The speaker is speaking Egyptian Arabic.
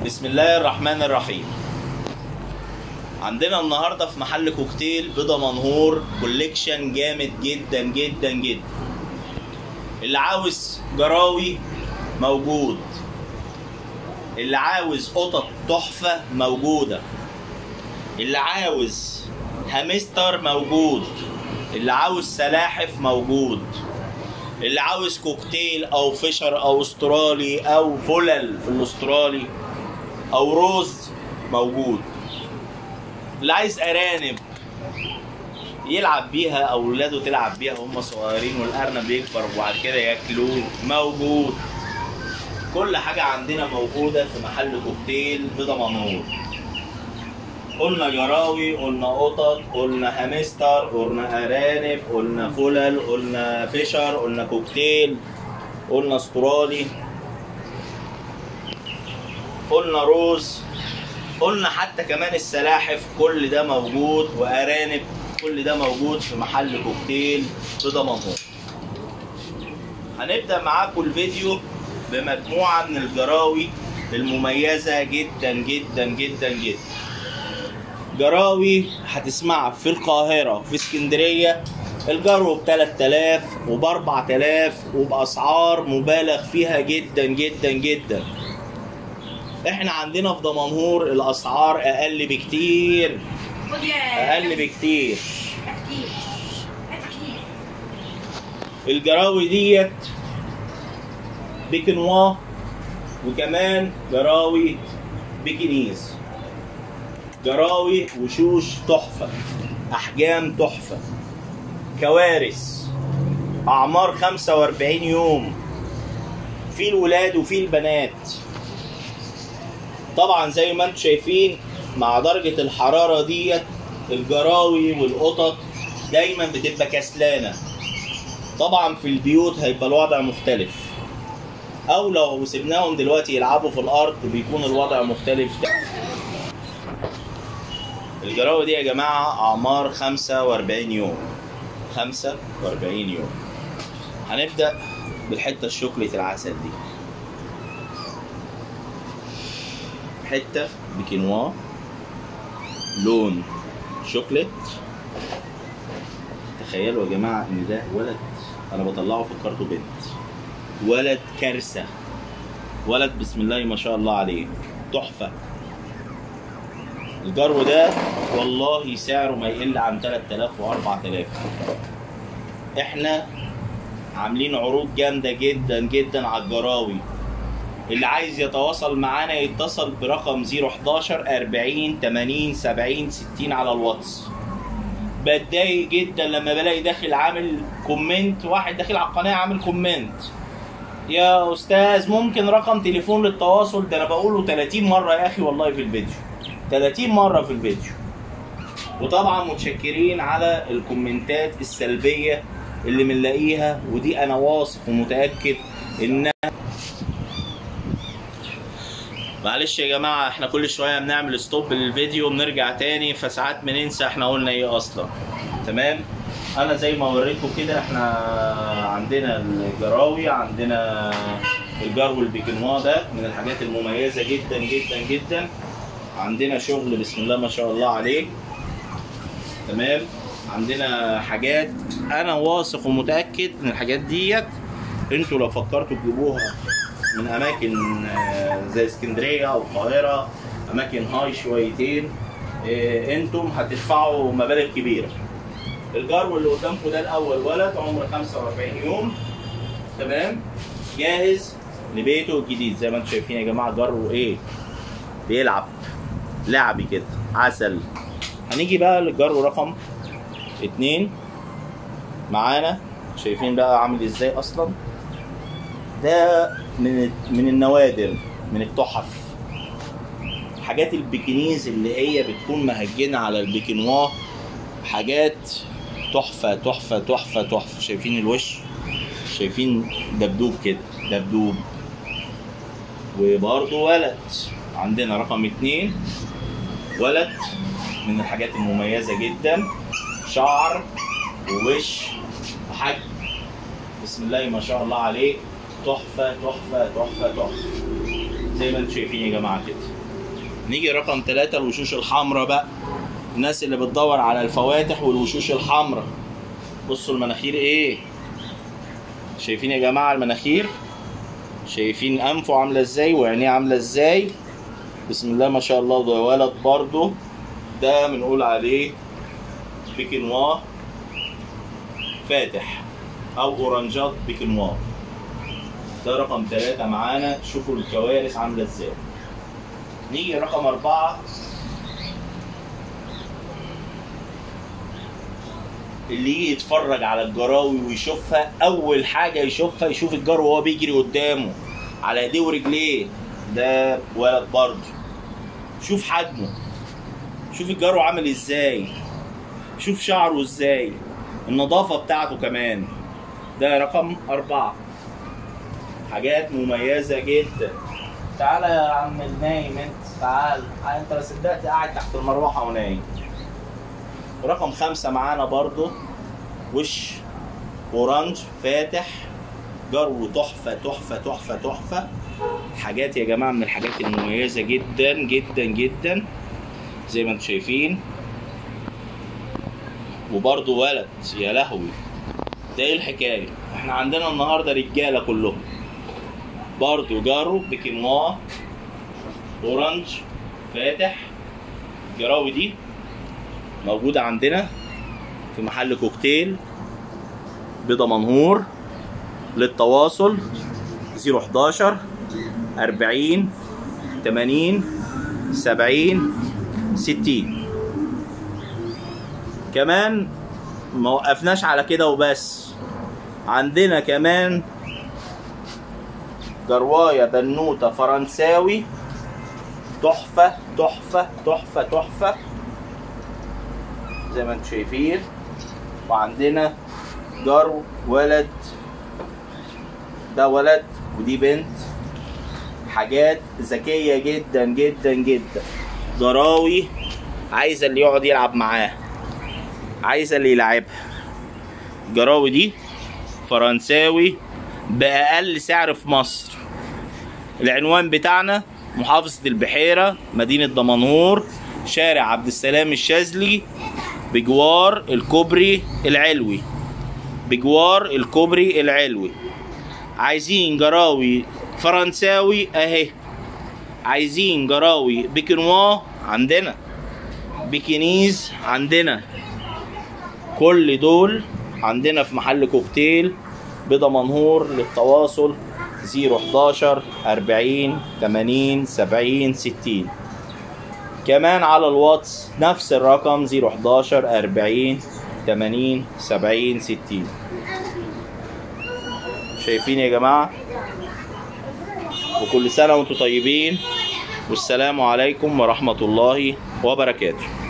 بسم الله الرحمن الرحيم عندنا النهارده في محل كوكتيل بيضة منهور كوليكشن جامد جدا جدا جدا اللي عاوز جراوي موجود اللي عاوز قطط تحفة موجودة اللي عاوز هامستر موجود اللي عاوز سلاحف موجود اللي عاوز كوكتيل او فيشر او استرالي او فلل في الاسترالي او روز موجود اللي عايز ارانب يلعب بيها او ولاده تلعب بيها هم صغيرين والارنب يكبر وبعد كده ياكلوه موجود كل حاجة عندنا موجودة في محل كوكتيل بيضة منور قلنا جراوي قلنا قطط قلنا هامستر قلنا ارانب قلنا فلل قلنا فيشر قلنا كوكتيل قلنا استرالي قلنا روز قلنا حتى كمان السلاحف كل ده موجود وارانب كل ده موجود في محل كوكتيل بيضة منور هنبدأ معاكم الفيديو بمجموعة من الجراوي المميزة جدا جدا جدا جدا جراوي هتسمعها في القاهرة في اسكندرية الجرو ب 3000 وب 4000 وبأسعار مبالغ فيها جدا جدا جدا احنا عندنا في دمنهور الأسعار أقل بكتير خد يا أقل بكتير كتير كتير الجراوي ديت بيكنوا وكمان جراوي بيكنيز جراوي وشوش تحفة أحجام تحفة كوارث أعمار 45 يوم في الولاد وفي البنات طبعا زي ما انتم شايفين مع درجة الحرارة ديت الجراوي والقطط دايما بتبقى كسلانة طبعا في البيوت هيبقى الوضع مختلف او لو سيبناهم دلوقتي يلعبوا في الارض بيكون الوضع مختلف الجراوي دي يا جماعة أعمار 45 يوم 45 يوم هنبدأ بالحتة الشوكليت العسل دي حتة بكينوا لون شوكليت تخيلوا يا جماعة إن ده ولد أنا بطلعه فكرته بنت ولد كارثة ولد بسم الله ما شاء الله عليه تحفة الجرو ده والله سعره ما يقل عن 3000 و 4000 احنا عاملين عروض جامدة جدا جدا على الجراوي اللي عايز يتواصل معانا يتصل برقم 011 40 80 70 60 على الواتس بتضايق جدا لما بلاقي داخل عامل كومنت واحد داخل على القناه عامل كومنت يا استاذ ممكن رقم تليفون للتواصل ده انا بقوله 30 مره يا اخي والله في الفيديو 30 مره في الفيديو وطبعا متشكرين على الكومنتات السلبيه اللي بنلاقيها ودي انا واثق ومتاكد انها معلش يا جماعة احنا كل شوية بنعمل ستوب للفيديو بنرجع تاني فساعات بننسى احنا قلنا ايه اصلا تمام انا زي ما وريتكم كده احنا عندنا الجراوي عندنا الجرو البيكنوا ده من الحاجات المميزة جدا جدا جدا عندنا شغل بسم الله ما شاء الله عليه تمام عندنا حاجات انا واثق ومتاكد ان الحاجات ديت انتوا لو فكرتوا تجيبوها من اماكن آه، زي اسكندريه او القاهره اماكن هاي شويتين آه، انتم هتدفعوا مبالغ كبيره الجرو اللي قدامكم ده الاول ولد عمره 45 يوم تمام جاهز لبيته الجديد زي ما انتم شايفين يا جماعه جرو ايه بيلعب لعبي كده عسل هنيجي بقى للجرو رقم اتنين معانا شايفين بقى عامل ازاي اصلا ده من من النوادر من التحف حاجات البكنيز اللي هي بتكون مهجنه على البكنوا حاجات تحفه تحفه تحفه تحفه شايفين الوش شايفين دبدوب كده دبدوب وبرضه ولد عندنا رقم اتنين ولد من الحاجات المميزة جدا شعر ووش وحجم بسم الله ما شاء الله عليه تحفة تحفة تحفة تحفة زي ما انتم شايفين يا جماعه كده نيجي رقم ثلاثة الوشوش الحمراء بقى الناس اللي بتدور على الفواتح والوشوش الحمراء بصوا المناخير ايه شايفين يا جماعه المناخير شايفين انفه عامله ازاي وعينيه عامله ازاي بسم الله ما شاء الله ده ولد برضه ده بنقول عليه بيكنوا فاتح او اورنجات بيكنوا ده رقم ثلاثة معانا شوفوا الكوارث عاملة ازاي نيجي رقم أربعة اللي يجي يتفرج على الجراوي ويشوفها أول حاجة يشوفها يشوف الجرو وهو بيجري قدامه على ايديه ورجليه ده ولد برضه شوف حجمه شوف الجرو عامل ازاي شوف شعره ازاي النظافة بتاعته كمان ده رقم أربعة حاجات مميزة جدا تعالى يا عم النايم انت تعال تعال انت بس صدقت قاعد تحت المروحة ونايم رقم خمسة معانا برضو وش اورانج فاتح جرو تحفة تحفة تحفة تحفة حاجات يا جماعة من الحاجات المميزة جدا جدا جدا زي ما انتم شايفين وبرضو ولد يا لهوي ده ايه الحكاية احنا عندنا النهاردة رجالة كلهم برضو جارو بكنوا اورنج فاتح الجراوي دي موجودة عندنا في محل كوكتيل بدمنهور للتواصل 011 40 80 70 60 كمان ما وقفناش على كده وبس عندنا كمان جرواية بنوتة فرنساوي تحفة تحفة تحفة تحفة زي ما انتم شايفين وعندنا جرو ولد ده ولد ودي بنت حاجات ذكية جدا جدا جدا ضراوي عايزة اللي يقعد يلعب معاها عايزة اللي يلعبها الجراوي دي فرنساوي بأقل سعر في مصر العنوان بتاعنا محافظة البحيرة مدينة دمنهور شارع عبد السلام الشاذلي بجوار الكوبري العلوي بجوار الكوبري العلوي عايزين جراوي فرنساوي اهي عايزين جراوي بيكنوا عندنا بيكنيز عندنا كل دول عندنا في محل كوكتيل بدمنهور للتواصل 011 40 80 70 60 كمان على الواتس نفس الرقم 011 40 80 70 60 شايفين يا جماعة وكل سنة وانتم طيبين والسلام عليكم ورحمة الله وبركاته